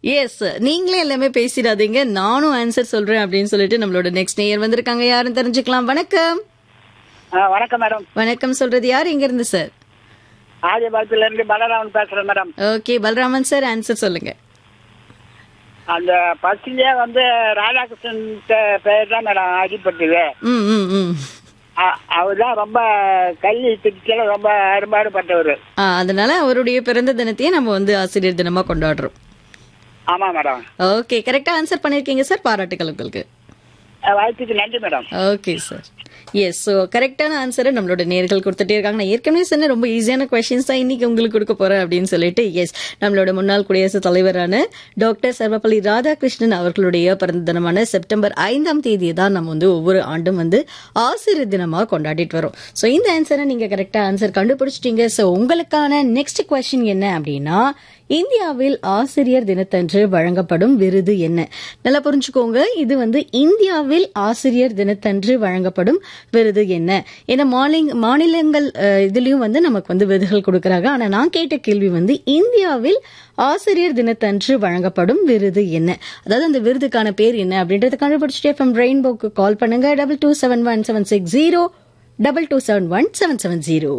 S நீங்களே எல்லாமே பேசிடாதீங்க நானும் ஆன்சர் சொல்றேன் அப்படின்னு சொல்லிட்டு நம்மளோட நெக்ஸ்ட் நேயர் வந்திருக்காங்க யாருன்னு தெரிஞ்சுக்கலாம் வணக்கம் ஆ, வணக்கம் மேடம் வணக்கம் சொல்றது யார் எங்க இருந்து சார் ஆதிபாளத்துல இருந்து பலராமன் பேசுறேன் madam okay Balaraman sir answer சொல்லுங்க அந்த பஸ்லயே வந்து ராதாகிருஷ்ணன் பே- பேர் தான் மேடம் அடிப்பட்டது ம் ம் ம் அவர் தான் ரொம்ப கல்வி திட்டத்தில் ரொம்ப அரும்பாடுபட்டவர் ஆ, அதனால அவருடைய பிறந்த தினத்தையே நம்ம வந்து ஆசிரியர் தினமா கொண்டாடுறோம் ஆமா மேடம் ஓகே கரெக்டா ஆன்சர் பண்ணிருக்கீங்க சார் பாராட்டுகள் உங்களுக்கு அஹ், வாய்ப்புக்கு நன்றி madam okay sir yes so கரெக்டான ஆன்சரை நம்மளோட நேர்கள் கொடுத்துட்டே இருக்காங்க நான் ஏற்கனவே சொன்ன ரொம்ப ஈஸியான கொஸ்டின்ஸ் தான் இன்னைக்கு உங்களுக்கு கொடுக்க போறேன் அப்படின்னு சொல்லிட்டு எஸ் நம்மளோட முன்னாள் குடியரசுத் தலைவரான டாக்டர் சர்வப்பள்ளி ராதாகிருஷ்ணன் அவர்களுடைய பிறந்த தினமான செப்டம்பர் ஐந்தாம் தேதியை தான் நம்ம வந்து ஒவ்வொரு ஆண்டும் வந்து ஆசிரியர் தினமா கொண்டாடிட்டு வரோம் ஸோ இந்த ஆன்சரை நீங்க கரெக்டா ஆன்சர் கண்டுபிடிச்சிட்டீங்க ஸோ உங்களுக்கான நெக்ஸ்ட் கொஸ்டின் என்ன அப்படின்னா இந்தியாவில் ஆசிரியர் தினத்தன்று வழங்கப்படும் விருது என்ன நல்லா புரிஞ்சுக்கோங்க இது வந்து இந்தியாவில் ஆசிரியர் தினத்தன்று வழங்கப்படும் விருது என்ன ஏன்னா மாநில மாநிலங்கள் அஹ், இதுலயும் வந்து நமக்கு வந்து விருதுகள் கொடுக்கறாங்க ஆனா நான் கேட்ட கேள்வி வந்து இந்தியாவில் ஆசிரியர் தினத்தன்று வழங்கப்படும் விருது என்ன அதாவது அந்த விருதுக்கான பேர் என்ன அப்படின்றத கண்டுபிடிச்சிட்டு எஃப்எம் ரெயின்போக்கு கால் பண்ணுங்க double two seven one seven six zero double two seven one seven seven zero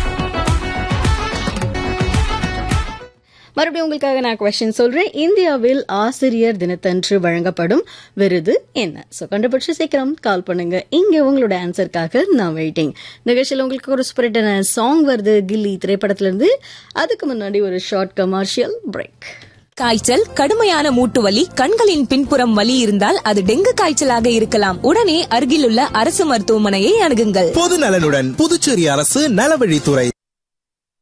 மறுபடியும் உங்களுக்காக நான் கொஸ்டின் சொல்றேன் இந்தியாவில் ஆசிரியர் தினத்தன்று வழங்கப்படும் விருது என்ன சோ கண்டுபிடிச்சு சீக்கிரம் கால் பண்ணுங்க இங்க உங்களோட ஆன்சருக்காக நான் வெயிட்டிங் நிகழ்ச்சியில் உங்களுக்கு ஒரு ஸ்பிரிட்டான சாங் வருது கில்லி திரைப்படத்துல இருந்து அதுக்கு முன்னாடி ஒரு ஷார்ட் கமர்ஷியல் பிரேக் காய்ச்சல் கடுமையான மூட்டு வலி கண்களின் பின்புறம் வலி இருந்தால் அது டெங்கு காய்ச்சலாக இருக்கலாம் உடனே அருகிலுள்ள அரசு மருத்துவமனையை அணுகுங்கள் பொது நலனுடன் புதுச்சேரி அரசு நலவழித்துறை